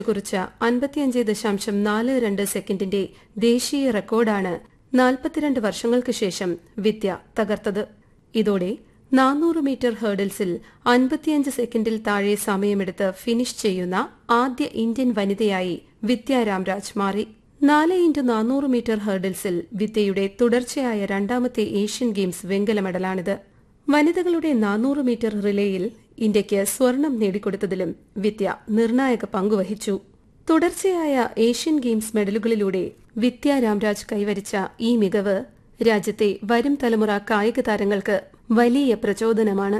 കുറിച്ച അൻപത്തിയഞ്ച് ദശാംശം നാല് രണ്ട് സെക്കൻഡിന്റെ ദേശീയ റെക്കോർഡാണ് നാൽപ്പത്തിരണ്ട് വർഷങ്ങൾക്ക് ശേഷം വിദ്യ തകർത്തത് ഇതോടെ നാനൂറ് മീറ്റർ ഹേർഡിൽസിൽ അൻപത്തിയഞ്ച് സെക്കൻഡിൽ താഴെ സമയമെടുത്ത് ഫിനിഷ് ചെയ്യുന്ന ആദ്യ ഇന്ത്യൻ വനിതയായി വിദ്യ രാംരാജ് മാറി നാല് ഇൻറ്റു നാനൂറ് മീറ്റർ ഹേർഡിൽസിൽ വിദ്യയുടെ തുടർച്ചയായ രണ്ടാമത്തെ ഏഷ്യൻ ഗെയിംസ് വെങ്കല മെഡലാണിത് വനിതകളുടെ നാനൂറ് മീറ്റർ റിലേയിൽ ഇന്ത്യയ്ക്ക് സ്വർണം നേടിക്കൊടുത്തതിലും വിദ്യ നിർണായക പങ്കുവഹിച്ചു തുടർച്ചയായ ഏഷ്യൻ ഗെയിംസ് മെഡലുകളിലൂടെ വിദ്യ രാംരാജ് കൈവരിച്ച ഈ മികവ് രാജ്യത്തെ വരും തലമുറ കായിക താരങ്ങൾക്ക് വലിയ പ്രചോദനമാണ്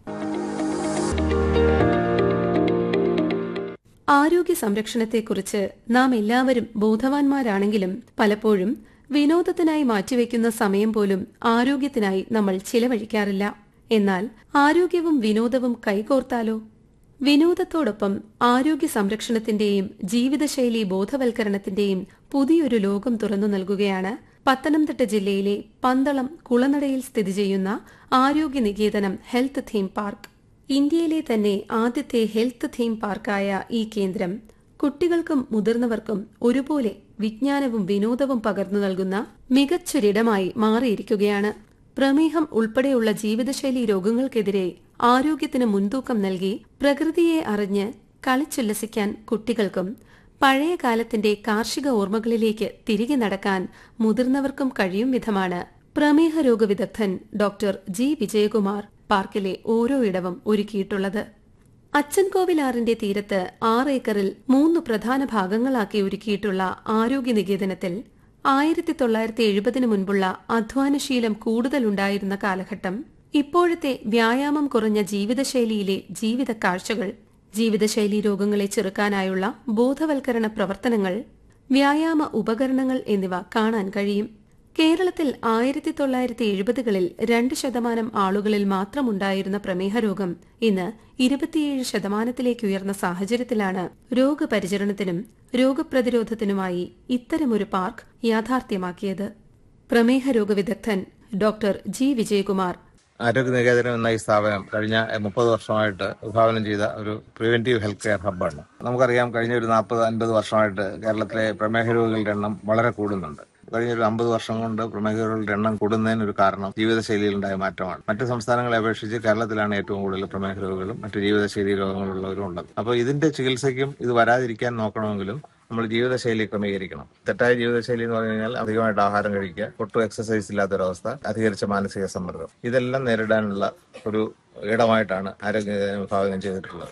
ആരോഗ്യ സംരക്ഷണത്തെക്കുറിച്ച് നാം എല്ലാവരും ബോധവാന്മാരാണെങ്കിലും പലപ്പോഴും വിനോദത്തിനായി മാറ്റിവെക്കുന്ന സമയം പോലും ആരോഗ്യത്തിനായി നമ്മൾ ചിലവഴിക്കാറില്ല എന്നാൽ ആരോഗ്യവും വിനോദവും കൈകോർത്താലോ വിനോദത്തോടൊപ്പം ആരോഗ്യ സംരക്ഷണത്തിന്റെയും ജീവിതശൈലി ബോധവൽക്കരണത്തിന്റെയും പുതിയൊരു ലോകം തുറന്നു നൽകുകയാണ് പത്തനംതിട്ട ജില്ലയിലെ പന്തളം കുളനടയിൽ സ്ഥിതി ചെയ്യുന്ന ആരോഗ്യ നികേതനം ഹെൽത്ത് തീം പാർക്ക് ഇന്ത്യയിലെ തന്നെ ആദ്യത്തെ ഹെൽത്ത് തീം പാർക്കായ ഈ കേന്ദ്രം കുട്ടികൾക്കും മുതിർന്നവർക്കും ഒരുപോലെ വിജ്ഞാനവും വിനോദവും പകർന്നു നൽകുന്ന മികച്ചൊരിടമായി മാറിയിരിക്കുകയാണ് പ്രമേഹം ഉൾപ്പെടെയുള്ള ജീവിതശൈലി രോഗങ്ങൾക്കെതിരെ ആരോഗ്യത്തിന് മുൻതൂക്കം നൽകി പ്രകൃതിയെ അറിഞ്ഞ് കളിച്ചുല്ലസിക്കാൻ കുട്ടികൾക്കും പഴയ കാലത്തിന്റെ കാർഷിക ഓർമ്മകളിലേക്ക് തിരികെ നടക്കാൻ മുതിർന്നവർക്കും കഴിയും വിധമാണ് പ്രമേഹ രോഗ വിദഗ്ധൻ ഡോക്ടർ ജി വിജയകുമാർ പാർക്കിലെ ഓരോ ഇടവും ഒരുക്കിയിട്ടുള്ളത് അച്ചൻകോവിലാറിന്റെ തീരത്ത് ആറ് ഏക്കറിൽ മൂന്ന് പ്രധാന ഭാഗങ്ങളാക്കി ഒരുക്കിയിട്ടുള്ള ആരോഗ്യ നികേതനത്തിൽ ആയിരത്തി തൊള്ളായിരത്തി എഴുപതിനു മുൻപുള്ള അധ്വാനശീലം കൂടുതലുണ്ടായിരുന്ന കാലഘട്ടം ഇപ്പോഴത്തെ വ്യായാമം കുറഞ്ഞ ജീവിതശൈലിയിലെ ജീവിത കാഴ്ചകൾ ജീവിതശൈലി രോഗങ്ങളെ ചെറുക്കാനായുള്ള ബോധവൽക്കരണ പ്രവർത്തനങ്ങൾ വ്യായാമ ഉപകരണങ്ങൾ എന്നിവ കാണാൻ കഴിയും കേരളത്തിൽ ആയിരത്തി തൊള്ളായിരത്തി എഴുപതുകളിൽ രണ്ട് ശതമാനം ആളുകളിൽ മാത്രമുണ്ടായിരുന്ന പ്രമേഹ രോഗം ഇന്ന് ഇരുപത്തിയേഴ് ശതമാനത്തിലേക്ക് ഉയർന്ന സാഹചര്യത്തിലാണ് രോഗപരിചരണത്തിനും രോഗപ്രതിരോധത്തിനുമായി ഇത്തരമൊരു പാർക്ക് യാഥാർത്ഥ്യമാക്കിയത് പ്രമേഹ രോഗ വിദഗ്ധൻ ഡോക്ടർ ജി വിജയകുമാർ ആരോഗ്യ നികേതനം എന്ന ഈ സ്ഥാപനം കഴിഞ്ഞ മുപ്പത് വർഷമായിട്ട് വിഭാവനം ചെയ്ത ഒരു പ്രിവെന്റീവ് ഹെൽത്ത് കെയർ ഹബ്ബാണ് നമുക്കറിയാം കഴിഞ്ഞ ഒരു നാൽപ്പത് അൻപത് വർഷമായിട്ട് കേരളത്തിലെ പ്രമേഹ രോഗികളുടെ എണ്ണം വളരെ കൂടുന്നുണ്ട് കഴിഞ്ഞ ഒരു അമ്പത് വർഷം കൊണ്ട് പ്രമേഹ രോഗികളുടെ എണ്ണം കൂടുന്നതിന് ഒരു കാരണം ജീവിതശൈലിയിലുണ്ടായ മാറ്റമാണ് മറ്റ് സംസ്ഥാനങ്ങളെ അപേക്ഷിച്ച് കേരളത്തിലാണ് ഏറ്റവും കൂടുതൽ പ്രമേഹ രോഗികളും മറ്റു ജീവിതശൈലി രോഗങ്ങളുള്ളവരും ഉള്ളത് അപ്പോൾ ഇതിന്റെ ചികിത്സയ്ക്കും ഇത് വരാതിരിക്കാൻ നോക്കണമെങ്കിലും നമ്മൾ ജീവിതശൈലി ക്രമീകരിക്കണം തെറ്റായ ജീവിതശൈലി എന്ന് പറഞ്ഞു കഴിഞ്ഞാൽ അധികമായിട്ട് ആഹാരം കഴിക്കുക ഒട്ടും എക്സസൈസ് ഇല്ലാത്തൊരവസ്ഥ അധികരിച്ച മാനസിക സമ്മർദ്ദം ഇതെല്ലാം നേരിടാനുള്ള ഒരു ഇടമായിട്ടാണ് ആരോഗ്യ വിഭാഗം ചെയ്തിട്ടുള്ളത്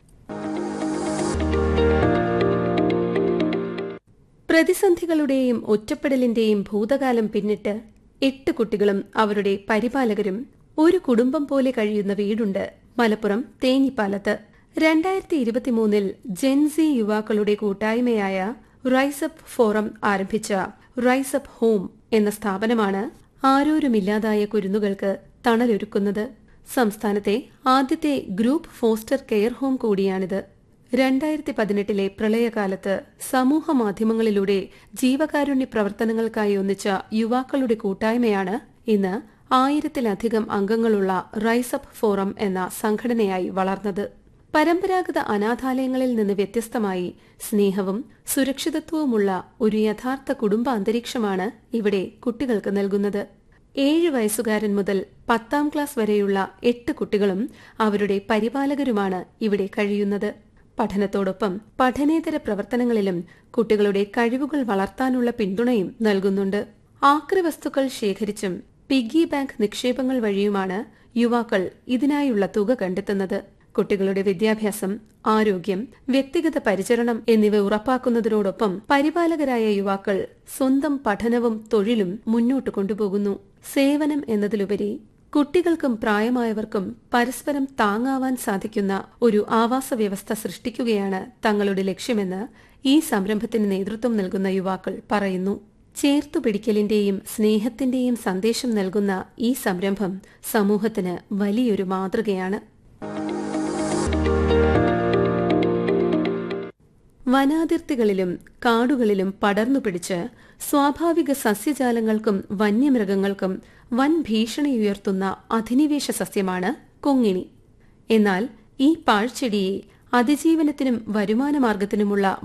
പ്രതിസന്ധികളുടെയും ഒറ്റപ്പെടലിന്റെയും ഭൂതകാലം പിന്നിട്ട് എട്ട് കുട്ടികളും അവരുടെ പരിപാലകരും ഒരു കുടുംബം പോലെ കഴിയുന്ന വീടുണ്ട് മലപ്പുറം തേഞ്ഞിപ്പാലത്ത് രണ്ടായിരത്തി ഇരുപത്തിമൂന്നിൽ ജെൻസി യുവാക്കളുടെ കൂട്ടായ്മയായ റൈസപ്പ് ഫോറം ആരംഭിച്ച റൈസപ്പ് ഹോം എന്ന സ്ഥാപനമാണ് ആരോരുമില്ലാതായ കുരുന്നുകൾക്ക് തണലൊരുക്കുന്നത് സംസ്ഥാനത്തെ ആദ്യത്തെ ഗ്രൂപ്പ് ഫോസ്റ്റർ കെയർ ഹോം കൂടിയാണിത് രണ്ടായിരത്തി പതിനെട്ടിലെ പ്രളയകാലത്ത് സമൂഹ മാധ്യമങ്ങളിലൂടെ ജീവകാരുണ്യ പ്രവർത്തനങ്ങൾക്കായി ഒന്നിച്ച യുവാക്കളുടെ കൂട്ടായ്മയാണ് ഇന്ന് ആയിരത്തിലധികം അംഗങ്ങളുള്ള റൈസപ്പ് ഫോറം എന്ന സംഘടനയായി വളർന്നത് പരമ്പരാഗത അനാഥാലയങ്ങളിൽ നിന്ന് വ്യത്യസ്തമായി സ്നേഹവും സുരക്ഷിതത്വവുമുള്ള ഒരു യഥാർത്ഥ കുടുംബ അന്തരീക്ഷമാണ് ഇവിടെ കുട്ടികൾക്ക് നൽകുന്നത് ഏഴ് വയസ്സുകാരൻ മുതൽ പത്താം ക്ലാസ് വരെയുള്ള എട്ട് കുട്ടികളും അവരുടെ പരിപാലകരുമാണ് ഇവിടെ കഴിയുന്നത് പഠനത്തോടൊപ്പം പഠനേതര പ്രവർത്തനങ്ങളിലും കുട്ടികളുടെ കഴിവുകൾ വളർത്താനുള്ള പിന്തുണയും നൽകുന്നുണ്ട് ആക്രി വസ്തുക്കൾ ശേഖരിച്ചും പിഗ്ഗി ബാങ്ക് നിക്ഷേപങ്ങൾ വഴിയുമാണ് യുവാക്കൾ ഇതിനായുള്ള തുക കണ്ടെത്തുന്നത് കുട്ടികളുടെ വിദ്യാഭ്യാസം ആരോഗ്യം വ്യക്തിഗത പരിചരണം എന്നിവ ഉറപ്പാക്കുന്നതിനോടൊപ്പം പരിപാലകരായ യുവാക്കൾ സ്വന്തം പഠനവും തൊഴിലും മുന്നോട്ട് കൊണ്ടുപോകുന്നു സേവനം എന്നതിലുപരി കുട്ടികൾക്കും പ്രായമായവർക്കും പരസ്പരം താങ്ങാവാൻ സാധിക്കുന്ന ഒരു ആവാസ വ്യവസ്ഥ സൃഷ്ടിക്കുകയാണ് തങ്ങളുടെ ലക്ഷ്യമെന്ന് ഈ സംരംഭത്തിന് നേതൃത്വം നൽകുന്ന യുവാക്കൾ പറയുന്നു ചേർത്തുപിടിക്കലിന്റെയും സ്നേഹത്തിന്റെയും സന്ദേശം നൽകുന്ന ഈ സംരംഭം സമൂഹത്തിന് വലിയൊരു മാതൃകയാണ് വനാതിർത്തികളിലും കാടുകളിലും പടർന്നു പിടിച്ച് സ്വാഭാവിക സസ്യജാലങ്ങൾക്കും വന്യമൃഗങ്ങൾക്കും വൻ ഭീഷണിയുയർത്തുന്ന അധിനിവേശ സസ്യമാണ് കൊങ്ങിണി എന്നാൽ ഈ പാഴ്ചെടിയെ അതിജീവനത്തിനും വരുമാന മാർഗത്തിനുമുള്ള